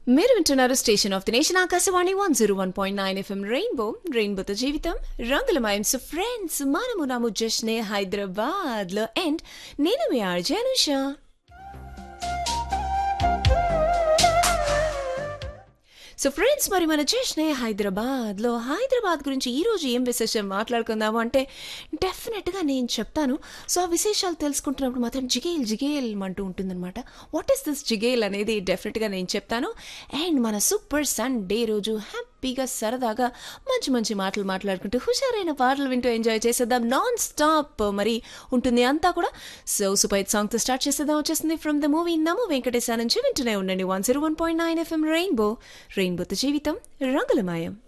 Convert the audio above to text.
మీరు వింటున్నారు station of the nation Akashvani one zero one point nine FM rainbow రెయిన్బోతో జీవితం రంగులమయం సో ఫ్రెండ్స్ మనము నాము జస్నే హైదరాబాద్ లో అండ్ నేను మీ ఆర్జే అనుష సో ఫ్రెండ్స్ మరి మన జస్నే హైదరాబాద్లో హైదరాబాద్ గురించి ఈరోజు ఏం విశేషం మాట్లాడుకుందాము అంటే డెఫినెట్గా నేను చెప్తాను సో ఆ విశేషాలు తెలుసుకుంటున్నప్పుడు మాత్రం జిగేల్ జిగేల్ అంటూ ఉంటుందన్నమాట వాట్ ఈస్ దిస్ జిగేల్ అనేది డెఫినెట్గా నేను చెప్తాను అండ్ మన సూపర్ సండే రోజు హ్యాపీగా సరదాగా మంచి మంచి మాటలు మాట్లాడుకుంటూ హుషారైన పాటలు వింటూ ఎంజాయ్ చేసేద్దాం నాన్ స్టాప్ మరి ఉంటుంది అంతా కూడా సో సూపర్ సాంగ్తో స్టార్ట్ చేసేద్దాం వచ్చేసింది ఫ్రమ్ ద మూవీ నమో వెంకటేశా నుంచి వింటూనే ఉండండి one zero one point nine FM rainbow రెయిన్బోతో జీవితం రంగులమాయం